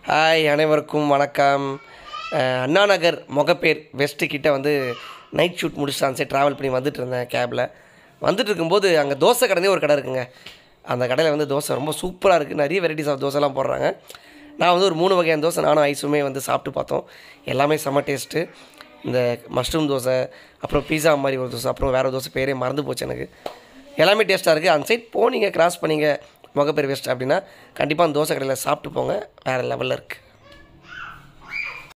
hi அனைவருக்கும் வணக்கம் அஹ், அண்ணா நகர் மொகப்பேர் west கிட்ட வந்து நைட் ஷூட் முடிச்சுட்டு அந்த சைட் ட்ராவல் பண்ணி வந்துட்டு இருந்தேன் கேபில் வந்துட்டு இருக்கும்போது அங்கே தோசை கடைனே ஒரு கடை இருக்குங்க அந்த கடையில் வந்து தோசை ரொம்ப சூப்பராக இருக்குது நிறைய வெரைட்டிஸ் ஆஃப் தோசைலாம் போடுறாங்க நான் வந்து ஒரு மூணு வகையான தோசை நானும் ஐஸுமே வந்து சாப்பிட்டு பார்த்தோம் எல்லாமே செம்ம டேஸ்ட்டு இந்த மஷ்ரூம் தோசை அப்புறம் பீஸா மாதிரி ஒரு தோசை அப்புறம் வேறு தோசை பேரே மறந்து போச்சு எனக்கு எல்லாமே டேஸ்ட்டாக இருக்குது அந்த சைட் போனீங்க கிராஸ் பண்ணீங்க முகப்பேர் வெஸ்ட் அப்படின்னா கண்டிப்பாக அந்த தோசை கடையில் சாப்பிட்டு போங்க வேறு லெவலில் இருக்குது